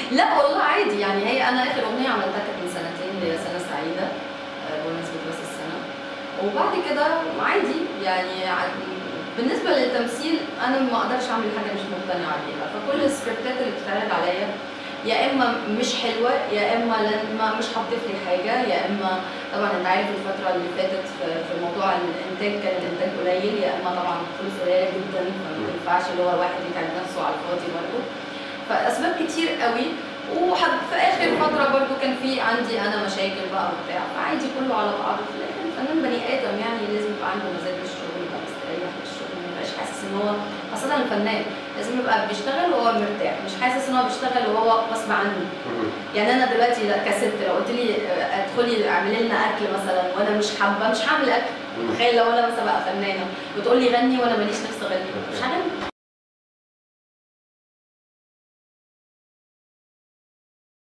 لا والله عادي يعني هي انا اخر اغنيه عملتها كانت من سنتين اللي هي سنه سعيده آه، بمناسبه راس السنه وبعد كده عادي يعني ع- بالنسبه للتمثيل انا ما اقدرش اعمل حاجه مش مقتنعه بيها فكل السكريبتات اللي بتتعرض عليا يا اما مش حلوه يا اما لن ما مش هتضيف لي حاجه يا اما طبعا انت عارف الفتره اللي فاتت في, في موضوع الانتاج كان الانتاج قليل يا اما طبعا فلوس قليله جدا فما ينفعش اللي هو الواحد يتعب نفسه على الفاضي برضه فاسباب كتير قوي وحد في اخر فتره برضو كان في عندي انا مشاكل بقى وبتاع فعادي كله على بعضه في الاخر الفنان بني ادم يعني لازم يبقى عنده مزاج للشغل يبقى مستريح للشغل ما يبقاش حاسس ان هو خاصه الفنان لازم يبقى بيشتغل وهو مرتاح مش حاسس ان هو بيشتغل وهو غصب عنه يعني انا دلوقتي لا- كست لو قلت لي آه، ادخلي اعملي لنا اكل مثلا وانا مش حابه مش هعمل اكل تخيل لو انا مثلا بقى فنانه وتقول لي غني وانا ماليش نفس اغني مش هغني